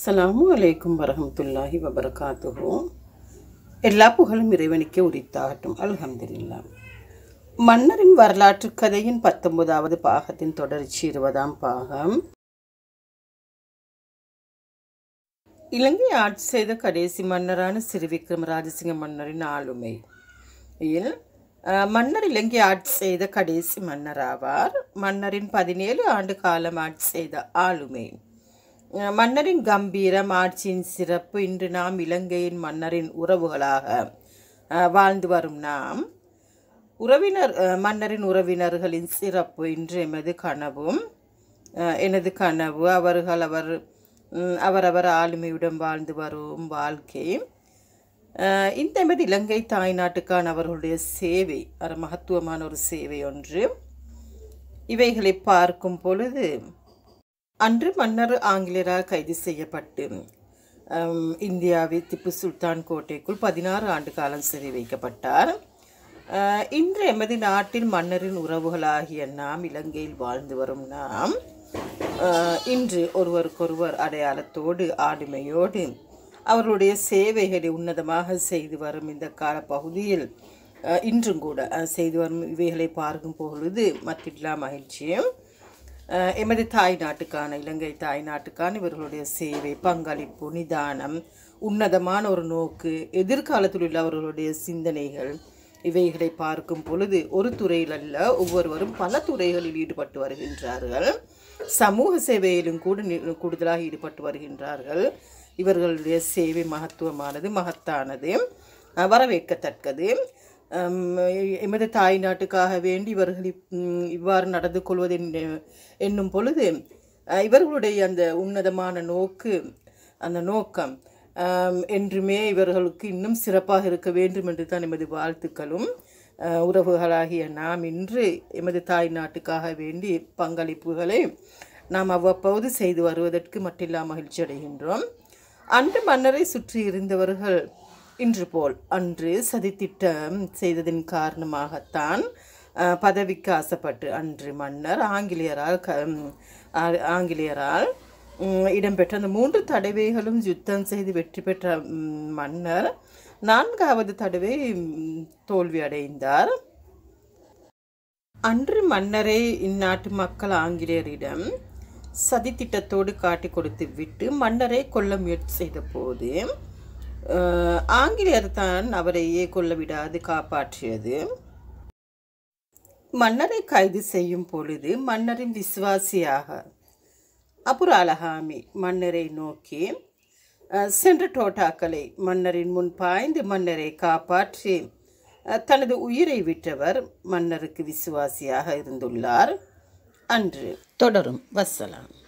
அஸ்ஸலாமு அலைக்கும் வரஹமத்துல்லாஹி வபரகாத்துஹு எல்லா புகழும் இறைவனுக்கே உரித்தாகட்டும் அல்ஹம்துலில்லா மன்னரின் வரலாற்று கதையின் பத்தொன்பதாவது பாகத்தின் தொடர்ச்சி இருபதாம் பாகம் இலங்கை ஆட்சி செய்த கடைசி மன்னரான சிறு விக்ரம ராஜசிங்க மன்னரின் ஆளுமை இல் அஹ், மன்னர் இலங்கை ஆட்சி செய்த கடைசி மன்னர் ஆவார் மன்னரின் பதினேழு ஆண்டு காலம் ஆட்சி செய்த ஆளுமை அஹ், மன்னரின் கம்பீரம் ஆட்சியின் சிறப்பு இன்று நாம் இலங்கையின் மன்னரின் உறவுகளாக அஹ், வாழ்ந்து வரும் நாம் உறவினர் அஹ், மன்னரின் உறவினர்களின் சிறப்பு இன்று எமது கனவும் அஹ், எனது கனவு அவர்கள் அவர் ம், அவரவர் ஆளுமையுடன் வாழ்ந்து வரும் வாழ்க்கை அஹ், இந்த எமது இலங்கை தாய்நாட்டுக்கான அவர்களுடைய சேவை ஒரு மகத்துவமான ஒரு சேவை ஒன்று இவைகளை பார்க்கும் பொழுது அன்று மன்னர் ஆங்கிலேயரால் கைது செய்யப்பட்டு அம், இந்தியாவில் திப்பு சுல்தான் கோட்டைக்குள் பதினாறு ஆண்டு காலம் சிறை வைக்கப்பட்டார் அஹ், இன்று எமது நாட்டில் மன்னரின் உறவுகளாகிய நாம் இலங்கையில் வாழ்ந்து வரும் நாம் அஹ், இன்று ஒருவருக்கொருவர் அடையாளத்தோடு ஆளுமையோடு அவர்களுடைய சேவைகளை உன்னதமாக செய்து வரும் இந்த காலப்பகுதியில் அஹ், இன்றும் கூட அஹ், செய்து வரும் இவைகளை பார்க்கும் பொழுது மற்றில்லா மகிழ்ச்சியும் அஹ், எமது தாய் நாட்டுக்கான இலங்கை தாய் நாட்டுக்கான இவர்களுடைய சேவை பங்களிப்பு நிதானம் உன்னதமான ஒரு நோக்கு எதிர்காலத்தில் உள்ள அவர்களுடைய சிந்தனைகள் இவைகளை பார்க்கும் பொழுது ஒரு துறையில் அல்ல ஒவ்வொருவரும் பல துறைகளில் ஈடுபட்டு வருகின்றார்கள் சமூக சேவையிலும் கூட நி- கூடுதலாக ஈடுபட்டு வருகின்றார்கள் இவர்களுடைய சேவை மகத்துவமானது மகத்தானது அஹ், வரவேற்கத்தக்கது அம், எமது தாய் நாட்டுக்காக வேண்டி இவர்கள் இப்- ம், இவ்வாறு நடந்து கொள்வது என்ன- என்னும் பொழுது அஹ், இவர்களுடைய அந்த உன்னதமான நோக்கு அந்த நோக்கம் ஆம், என்றுமே இவர்களுக்கு இன்னும் சிறப்பாக இருக்க வேண்டும் என்று தான் எமது வாழ்த்துக்களும் அஹ், உறவுகளாகிய நாம் இன்று எமது தாய் நாட்டுக்காக வேண்டி பங்களிப்புகளை நாம் அவ்வப்போது செய்து வருவதற்கு மட்டில்லா மகிழ்ச்சி அடைகின்றோம் அன்று மன்னரை சுற்றி இருந்தவர்கள் இன்று போல் அன்று சதித்திட்டம் செய்ததின் காரணமாகத்தான் அஹ், பதவிக்கு ஆசைப்பட்டு அன்று மன்னர் ஆங்கிலேயரால் க ம், ஆ- ஆங்கிலேயரால் ம், இடம்பெற்ற அந்த மூன்று தடவைகளும் யுத்தம் செய்து வெற்றி பெற்ற ம், மன்னர் நான்காவது தடவை ம், தோல்வி அடைந்தார் அன்று மன்னரை இந்நாட்டு மக்கள் ஆங்கிலேயரிடம் சதித்திட்டத்தோடு காட்டி கொடுத்து விட்டு மன்னரை கொல்ல முயற்சி செய்த போது அஹ், ஆங்கிலேயர் தான் அவரையே கொல்ல விடாது காப்பாற்றியது மன்னரை கைது செய்யும் பொழுது மன்னரின் விசுவாசியாக அபுர் அலஹாமி மன்னரை நோக்கி அஹ், சென்ற டோட்டாக்களை மன்னரின் முன் பாய்ந்து மன்னரை காப்பாற்றி அஹ், தனது உயிரை விட்டவர் மன்னருக்கு விசுவாசியாக இருந்துள்ளார் அன்று தொடரும் வசலாம்